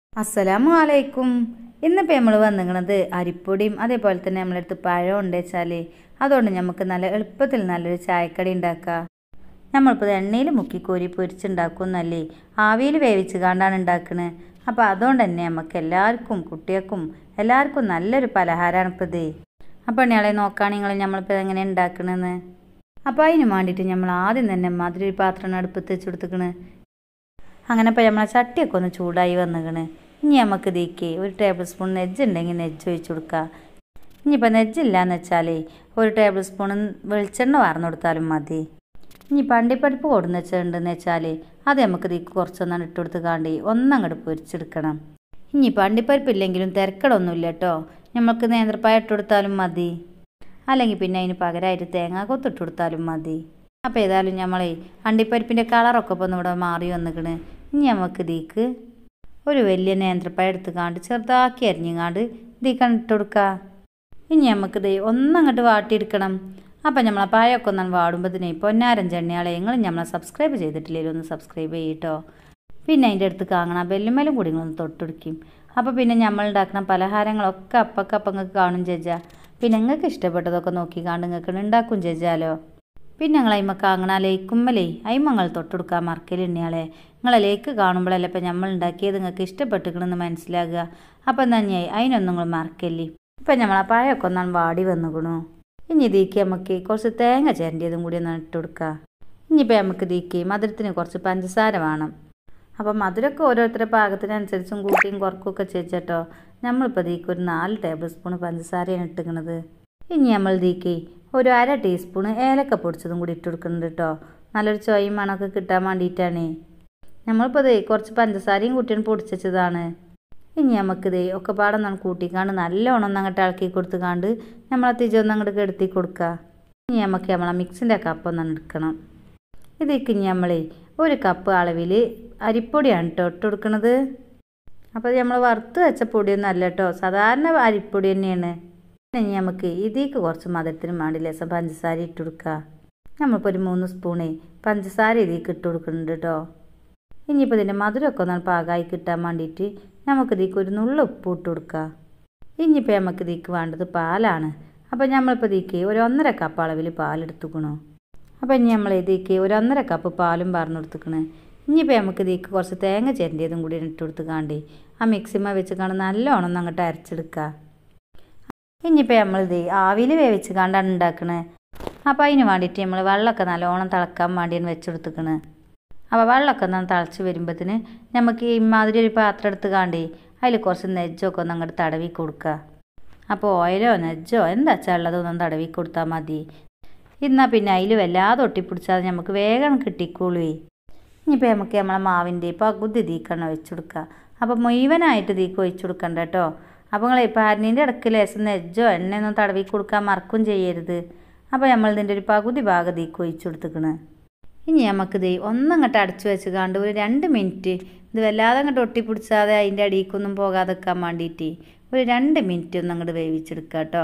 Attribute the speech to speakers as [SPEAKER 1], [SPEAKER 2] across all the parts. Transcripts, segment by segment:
[SPEAKER 1] അസ്സലാമു അലൈക്കും ഇന്നിപ്പോൾ നമ്മൾ വന്നിങ്ങണത് അരിപ്പൊടിയും അതേപോലെ തന്നെ നമ്മളടുത്ത് പഴം ഉണ്ട് വെച്ചാൽ അതുകൊണ്ട് നമുക്ക് നല്ല എളുപ്പത്തിൽ നല്ലൊരു ചായക്കടി ഉണ്ടാക്കാം നമ്മളിപ്പോൾ എണ്ണയിൽ മുക്കി കോരി പൊരിച്ചുണ്ടാക്കുന്നല്ലേ ആവിയിൽ വേവിച്ച് കാണ്ടാണ് ഉണ്ടാക്കുന്നത് അപ്പോൾ അതുകൊണ്ട് തന്നെ നമുക്ക് എല്ലാവർക്കും കുട്ടികൾക്കും എല്ലാവർക്കും നല്ലൊരു പലഹാരമാണ് ഇപ്പോൾ ഇത് അപ്പോൾ ഇയാളെ നോക്കുകയാണെങ്കിൽ നമ്മളിപ്പോൾ എങ്ങനെ ഉണ്ടാക്കണമെന്ന് അപ്പോൾ അതിന് വേണ്ടിയിട്ട് നമ്മൾ ആദ്യം തന്നെ മധുര ഒരു പാത്രം അടുപ്പത്ത് വെച്ച് കൊടുത്തിക്കണ് അങ്ങനെ ഇപ്പോൾ നമ്മളെ ചട്ടിയൊക്കെ ഒന്ന് ചൂടായി വന്നിക്കണ് ഇനി നമുക്ക് ഇതിക്ക് ഒരു ടേബിൾ സ്പൂൺ നെജ്ജ് ഉണ്ടെങ്കിൽ നെജ്ജ് ഒഴിച്ച് കൊടുക്കുക ഇനിയിപ്പോൾ നെജ്ജില്ലാന്ന് വെച്ചാൽ ഒരു ടേബിൾ സ്പൂൺ വെളിച്ചെണ്ണ വാർന്നു കൊടുത്താലും മതി ഇനി പണ്ടിപ്പരിപ്പ് കൊടുന്ന് വെച്ചിട്ടുണ്ടെന്ന് വെച്ചാൽ അത് നമുക്ക് ഇതിക്ക് കുറച്ചൊന്നാണ് ഇട്ട് കൊടുത്ത് കാണ്ടി ഒന്നങ്ങോട്ട് പൊരിച്ചെടുക്കണം ഇനി പണ്ടിപ്പരിപ്പ് ഇല്ലെങ്കിലും തിരക്കടൊന്നുമില്ല കേട്ടോ നമുക്ക് നേന്ത്രപ്പായ ഇട്ട് കൊടുത്താലും മതി അല്ലെങ്കിൽ പിന്നെ അതിന് പകരമായിട്ട് തേങ്ങ കൊത്തിട്ട് കൊടുത്താലും മതി അപ്പോൾ ഏതായാലും നമ്മളെ അണ്ടിപ്പരിപ്പിൻ്റെ കളറൊക്കെ ഇപ്പോൾ ഇവിടെ മാറി വന്നിക്കണ് ഇനി നമുക്ക് ഇതിക്ക് ഒരു വലിയ നേന്ത്രപ്പഴം എടുത്ത് കാണ്ട് ചെറുതാക്കി അരിഞ്ഞുകാണ്ട് ഇതിക്കാണ് ഇട്ട് കൊടുക്കുക ഇനി നമുക്കിത് ഒന്നങ്ങോട്ട് വാട്ടിയെടുക്കണം അപ്പം നമ്മളെ പായൊക്കെ ഒന്നാണ് വാടുമ്പോഴത്തേനെ പൊന്നാരം ചെണ്ണിയാളെ നിങ്ങൾ നമ്മളെ സബ്സ്ക്രൈബ് ചെയ്തിട്ടില്ലെങ്കിൽ ഒന്ന് സബ്സ്ക്രൈബ് ചെയ്യട്ടോ പിന്നെ അതിൻ്റെ അടുത്ത് കാങ്ങണം ബെല്ലുമേലും കൂടി നിങ്ങളൊന്ന് തൊട്ടുടിക്കും അപ്പോൾ പിന്നെ നമ്മൾ ഉണ്ടാക്കുന്ന പലഹാരങ്ങളൊക്കെ അപ്പക്കപ്പം നിങ്ങൾക്ക് കാണും ചേച്ചാ പിന്നെ നിങ്ങൾക്ക് ഇഷ്ടപ്പെട്ടതൊക്കെ നോക്കി കാണ്ട് നിങ്ങൾക്ക് ഉണ്ടാക്കും ചേച്ചാലോ പിന്നെ ഞങ്ങൾ അയിമ കാങ്ങണ ലേക്കുമ്മലേ അയിമങ്ങൾ തൊട്ടുകൊടുക്കാൻ മറക്കലുണ്ണിയാളെ നിങ്ങളെ ലേക്ക് കാണുമ്പോഴല്ലേ ഇപ്പം നമ്മൾ ഉണ്ടാക്കിയത് നിങ്ങൾക്ക് ഇഷ്ടപ്പെട്ടിക്കണമെന്ന് മനസ്സിലാകുക അപ്പം തന്നെയായി അതിനൊന്നും നിങ്ങൾ മറക്കല്ലേ ഇപ്പം നമ്മളെ പഴമൊക്കെ ഒന്നാണ് വാടി വന്നുകണു ഇനി ഇതിക്ക് നമുക്ക് കുറച്ച് തേങ്ങ ചേരേണ്ടതും കൂടി ഒന്ന് ഇട്ട് കൊടുക്കുക ഇനിയിപ്പോൾ നമുക്ക് ഇതിക്ക് മധുരത്തിന് കുറച്ച് പഞ്ചസാര വേണം അപ്പം മധുരമൊക്കെ ഓരോരുത്തരുടെ പാകത്തിനനുസരിച്ചും കൂട്ടിയും കുറക്കുകയൊക്കെ ചേച്ചട്ടോ നമ്മളിപ്പോൾ ഇതിക്ക് ഒരു നാല് ടേബിൾ സ്പൂൺ പഞ്ചസാരയാണ് ഇട്ടിക്കണത് ഇനി നമ്മൾ ഇതിക്ക് ഒരു അര ടീസ്പൂണ് ഏലക്ക പൊടിച്ചതും കൂടി ഇട്ട് കൊടുക്കുന്നുണ്ട് കേട്ടോ നല്ലൊരു ചൊയും മണമൊക്കെ കിട്ടാൻ വേണ്ടിയിട്ടാണ് നമ്മളിപ്പോൾ ദേ കുറച്ച് പഞ്ചസാരയും കൂട്ടിയാണ് പൊടിച്ചതാണ് ഇനി നമുക്കിത് ഒക്കെ പാടൊന്നാണ് കൂട്ടിക്കാണ്ട് നല്ലോണം ഒന്ന് അങ്ങോട്ട് ഇളക്കി കൊടുത്തുകാണ്ട് നമ്മളെ തിജൊന്ന് അങ്ങോട്ട് കെടുത്തി കൊടുക്കുക ഇനി നമുക്ക് നമ്മളെ മിക്സിൻ്റെ കപ്പ് ഒന്നാണ് എടുക്കണം ഇതിക്ക് ഇനി നമ്മളെ ഒരു കപ്പ് അളവിൽ അരിപ്പൊടിയാണ് കേട്ടോ ഇട്ട് കൊടുക്കണത് അപ്പോൾ നമ്മൾ വറുത്ത് വെച്ച പൊടിയൊന്നും അല്ല കേട്ടോ സാധാരണ അരിപ്പൊടി തന്നെയാണ് ഇനി നമുക്ക് ഇതിക്ക് കുറച്ച് മധുരത്തിന് വേണ്ടി ലേശം പഞ്ചസാര ഇട്ട് കൊടുക്കുക നമ്മളിപ്പോൾ ഒരു മൂന്ന് സ്പൂണേ പഞ്ചസാര ഇതിക്ക് ഇട്ട് കൊടുക്കുന്നുണ്ട് കേട്ടോ ഇനിയിപ്പോൾ ഇതിൻ്റെ മധുരമൊക്കെ ഒന്ന് പാകമായി കിട്ടാൻ വേണ്ടിയിട്ട് നമുക്ക് ഇതിക്ക് ഒരു നുള്ള ഉപ്പ് ഇട്ട് കൊടുക്കുക ഇനിയിപ്പോൾ നമുക്ക് ഇതിക്ക് വേണ്ടത് പാലാണ് അപ്പോൾ നമ്മളിപ്പോൾ ഇതിക്ക് ഒരു ഒന്നര കപ്പ് അളവിൽ പാലെടുത്തുക്കണു അപ്പോൾ ഇനി നമ്മൾ ഇതിക്ക് ഒരു ഒന്നര കപ്പ് പാലും പറഞ്ഞു കൊടുത്തുക്കണ് ഇനിയിപ്പോൾ നമുക്ക് ഇതിക്ക് കുറച്ച് തേങ്ങ ചേരേണ്ടതും കൂടി ഇട്ട് കൊടുത്ത് കാണ്ടി ആ മിക്സിമ വെച്ച് കാണാൻ നല്ലോണം ഒന്ന് അങ്ങോട്ട് അരച്ചെടുക്കുക ഇനിയിപ്പോൾ നമ്മളിത് ആവിയിൽ വേവിച്ച് കണ്ടാണ് ഉണ്ടാക്കണത് അപ്പോൾ അതിന് വേണ്ടിയിട്ട് നമ്മൾ വെള്ളമൊക്കെ നല്ലോണം തിളക്കാൻ വേണ്ടിയാണ് വെച്ചെടുത്തുക്കണ് അപ്പോൾ വെള്ളമൊക്കെ ഒന്ന് തിളച്ച് വരുമ്പോഴത്തേന് നമുക്ക് ഈ മാതിരി ഒരു പാത്രം എടുത്ത് കാണ്ടി അതിൽ കുറച്ച് നെജ്ജൊക്കെ ഒന്ന് അങ്ങോട്ട് തടവി കൊടുക്കുക അപ്പോൾ ഓയിലോ നെജ്ജോ എന്താ വെച്ചാൽ ഉള്ളതൊന്നും തടവി കൊടുത്താൽ മതി എന്നാൽ പിന്നെ അതിൽ വല്ലാതെ ഒട്ടിപ്പിടിച്ചാൽ നമുക്ക് വേഗം കിട്ടിക്കോളൂ ഇനിയിപ്പോൾ നമുക്ക് നമ്മളെ മാവിൻ്റെ പകുതി തീക്കണം വെച്ച് കൊടുക്കുക അപ്പോൾ മുഴുവനായിട്ട് തീക്ക് ഒഴിച്ചു കൊടുക്കണ്ട കേട്ടോ അപ്പോൾ നിങ്ങൾ ഇപ്പോൾ അരിഞ്ഞിൻ്റെ ഇടയ്ക്ക് ലേശം നെജ്ജോ എണ്ണയൊന്നും തടവി കൊടുക്കാൻ മറക്കും ചെയ്യരുത് അപ്പോൾ നമ്മൾ ഇതിൻ്റെ ഒരു പകുതി ഭാഗം തീക്ക് ഒഴിച്ചു കൊടുത്തിക്കണ് ഇനി നമുക്കിത് ഒന്നങ്ങോട്ട് അടച്ചു വെച്ച് കണ്ട് ഒരു രണ്ട് മിനിറ്റ് ഇത് വല്ലാതെ അങ്ങോട്ട് ഒട്ടിപ്പിടിച്ചാതെ അതിൻ്റെ അടിയിക്കൊന്നും പോകാതെ വെക്കാൻ വേണ്ടിയിട്ട് ഒരു രണ്ട് മിനിറ്റ് ഒന്ന് അങ്ങോട്ട് വേവിച്ചെടുക്കുക കേട്ടോ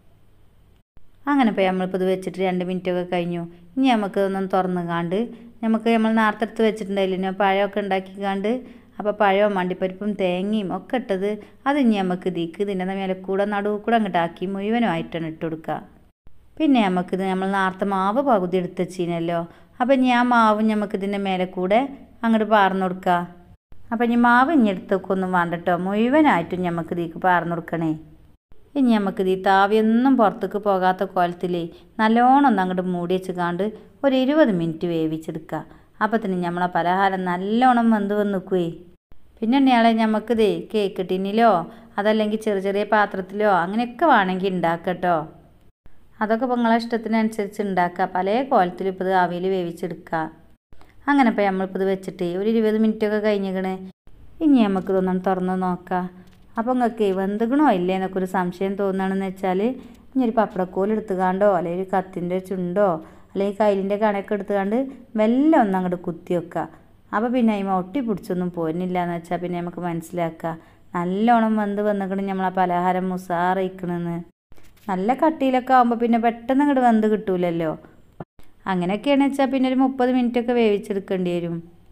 [SPEAKER 1] അങ്ങനെ ഇപ്പോൾ നമ്മളിപ്പോൾ ഇത് വെച്ചിട്ട് രണ്ട് മിനിറ്റൊക്കെ കഴിഞ്ഞു ഇനി നമുക്ക് ഒന്നും തുറന്ന് കാണ്ട് നമുക്ക് നമ്മൾ നേരത്തെ വെച്ചിട്ടുണ്ടായില്ലേ പഴമൊക്കെ ഉണ്ടാക്കി കാണ്ട് അപ്പോൾ പഴവും മണ്ടിപ്പരിപ്പും തേങ്ങയും ഒക്കെ ഇട്ടത് അത് ഇനി നമുക്ക് ഇതിക്ക് ഇതിൻ്റെ മേലെ കൂടെ നടുവ് കൂടെ അങ്ങോട്ട് ആക്കി മുഴുവനുമായിട്ടാണ് ഇട്ട് കൊടുക്കുക പിന്നെ നമുക്കിത് നമ്മൾ നേരത്തെ മാവ് പകുതി എടുത്ത് വെച്ചിനല്ലോ അപ്പം ഇനി ആ മാവ് നമുക്ക് ഇതിൻ്റെ മേലെ കൂടെ അങ്ങോട്ട് പാർന്നു കൊടുക്കുക അപ്പം ഇനി മാവ് ഇനി എടുത്തൊക്കൊന്നും വേണ്ട കേട്ടോ മുഴുവനായിട്ടും നമുക്ക് ഇതിക്ക് പാർന്നു കൊടുക്കണേ ഇനി നമുക്ക് ഈ താവിയൊന്നും പുറത്തേക്ക് പോകാത്ത കോലത്തിൽ നല്ലോണം ഒന്ന് അങ്ങോട്ട് മൂടി വെച്ച് കാണ്ട് ഒരു ഇരുപത് മിനിറ്റ് വേവിച്ചെടുക്കുക അപ്പോൾ തന്നെ നമ്മളെ പലഹാരം നല്ലോണം വെന്ത് വന്ന് നിൽക്കുവേ പിന്നെ ഇയാളെ നമുക്കിത് കേക്ക് ടിന്നിലോ അതല്ലെങ്കിൽ ചെറിയ ചെറിയ പാത്രത്തിലോ അങ്ങനെയൊക്കെ വേണമെങ്കിൽ ഉണ്ടാക്കട്ടോ അതൊക്കെ ഇപ്പോൾ നിങ്ങളെ ഇഷ്ടത്തിനനുസരിച്ച് ഉണ്ടാക്കുക പല കോലത്തിൽ ഇപ്പോൾ ഇത് ആവിയിൽ വേവിച്ചെടുക്കുക അങ്ങനെ ഇപ്പോൾ നമ്മളിപ്പോൾ ഇത് വെച്ചിട്ട് ഒരു ഇരുപത് മിനിറ്റൊക്കെ കഴിഞ്ഞിക്കണ് ഇനി നമുക്ക് ഇതൊന്നും തുറന്ന് നോക്കാം അപ്പോൾ നിങ്ങൾക്ക് വെന്തുകണോ ഇല്ലേ എന്നൊക്കെ ഒരു സംശയം തോന്നുകയാണെന്ന് വെച്ചാൽ ഇനി ഒരു പപ്പടക്കോൽ എടുത്തുകാണ്ടോ അല്ലെങ്കിൽ ഒരു കത്തിൻ്റെ ചുണ്ടോ അല്ലെങ്കിൽ കയ്യിലിൻ്റെ കണക്ക് എടുത്തുകാണ്ട് വെല്ലം ഒന്ന് അങ്ങോട്ട് കുത്തി വെക്കുക അപ്പോൾ പിന്നെ അതിമ ഒട്ടി പിടിച്ചൊന്നും പോരുന്നില്ല എന്ന് വെച്ചാൽ പിന്നെ നമുക്ക് മനസ്സിലാക്കുക നല്ലോണം വെന്ത് വന്നിക്കണം നമ്മൾ ആ പലഹാരം മുസാറയിക്കണമെന്ന് നല്ല കട്ടിയിലൊക്കെ ആകുമ്പോൾ പിന്നെ പെട്ടെന്ന് അങ്ങോട്ട് വെന്ത് കിട്ടൂലല്ലോ അങ്ങനെയൊക്കെയാണെന്ന് വെച്ചാൽ പിന്നെ ഒരു മുപ്പത് മിനിറ്റൊക്കെ വേവിച്ചെടുക്കേണ്ടി വരും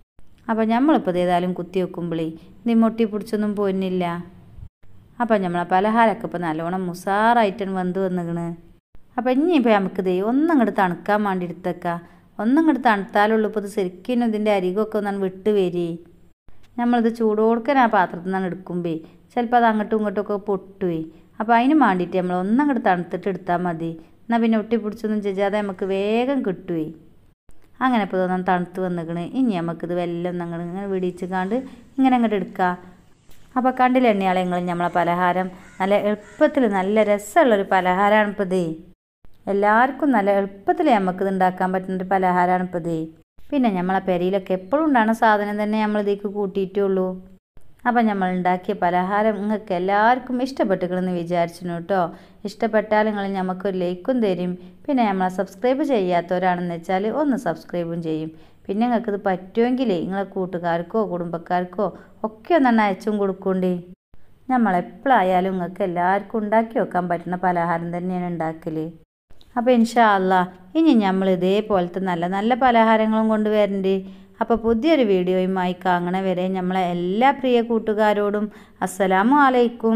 [SPEAKER 1] അപ്പോൾ നമ്മളിപ്പോൾ ഏതായാലും കുത്തി വെക്കുമ്പോഴേ ഇത് മൊട്ടി പിടിച്ചൊന്നും പോരുന്നില്ല അപ്പം നമ്മളെ പലഹാരമൊക്കെ ഇപ്പോൾ നല്ലോണം മുസാറായിട്ടാണ് വന്ന് വന്നിക്കണ് അപ്പം ഇനിയിപ്പോൾ നമുക്കിത് ഒന്നങ്ങോട്ട് തണുക്കാൻ വേണ്ടി എടുത്തേക്കാം ഒന്നങ്ങോട്ട് തണുത്താലുള്ളൂ ഇപ്പോൾ ഇത് ശരിക്കും ഇതിൻ്റെ അരികൊക്കെ ഒന്നാണ് വിട്ട് വരി നമ്മളിത് ചൂടോടുക്കൻ ആ പാത്രത്തിൽ നിന്നാണ് എടുക്കുമ്പേ ചിലപ്പോൾ അത് അങ്ങോട്ടും ഇങ്ങോട്ടും ഒക്കെ പൊട്ടുവേ അപ്പോൾ അതിന് വേണ്ടിയിട്ട് നമ്മൾ ഒന്നങ്ങോട്ട് തണുത്തിട്ട് എടുത്താൽ മതി എന്നാൽ പിന്നെ ഒട്ടി പിടിച്ചൊന്നും ചെയ്യാതെ നമുക്ക് വേഗം കിട്ടുവേ അങ്ങനെ ഇപ്പോൾ തോന്നാൻ തണുത്ത് വന്നിക്കണ് ഇനി നമുക്കിത് വെല്ലം ഞങ്ങൾ ഇങ്ങനെ വിടിച്ച് കാണ്ട് ഇങ്ങനെ അങ്ങോട്ട് എടുക്കാം അപ്പോൾ കണ്ടില്ല എണ്ണയാളെ നിങ്ങൾ നമ്മളെ പലഹാരം നല്ല എളുപ്പത്തിൽ നല്ല രസമുള്ളൊരു പലഹാരമാണ് ഇപ്പോൾ ഇതേ എല്ലാവർക്കും നല്ല എളുപ്പത്തിൽ നമുക്കിത് ഉണ്ടാക്കാൻ പറ്റുന്ന ഒരു പലഹാരമാണ് ഇപ്പോൾ ഇതേ പിന്നെ നമ്മളെ പെരയിലൊക്കെ എപ്പോഴും ഉണ്ടാകുന്ന സാധനം തന്നെ നമ്മൾ ഇതിലേക്ക് കൂട്ടിയിട്ടുള്ളൂ അപ്പം നമ്മൾ ഉണ്ടാക്കിയ പലഹാരം നിങ്ങൾക്ക് എല്ലാവർക്കും ഇഷ്ടപ്പെട്ടുകളെന്ന് വിചാരിച്ചിരുന്നു കേട്ടോ ഇഷ്ടപ്പെട്ടാൽ നിങ്ങൾ നമുക്കൊരു ലൈക്കും തരും പിന്നെ നമ്മളെ സബ്സ്ക്രൈബ് ചെയ്യാത്തവരാണെന്ന് വെച്ചാൽ ഒന്ന് സബ്സ്ക്രൈബും ചെയ്യും പിന്നെ നിങ്ങൾക്കിത് പറ്റുമെങ്കിലേ നിങ്ങളെ കൂട്ടുകാർക്കോ കുടുംബക്കാർക്കോ ഒക്കെ ഒന്നെണ്ണം അയച്ചും കൊടുക്കണ്ടേ നമ്മളെപ്പോഴായാലും നിങ്ങൾക്ക് എല്ലാവർക്കും ഉണ്ടാക്കി വെക്കാൻ പറ്റുന്ന പലഹാരം തന്നെയാണ് ഉണ്ടാക്കൽ അപ്പോൾ ഇൻഷാ അല്ല ഇനി നമ്മൾ ഇതേപോലത്തെ നല്ല നല്ല പലഹാരങ്ങളും കൊണ്ടുവരണ്ട് അപ്പോൾ പുതിയൊരു വീഡിയോയുമായി കാണണ വരെ നമ്മളെ എല്ലാ പ്രിയ കൂട്ടുകാരോടും അസ്സലാമു അലൈക്കും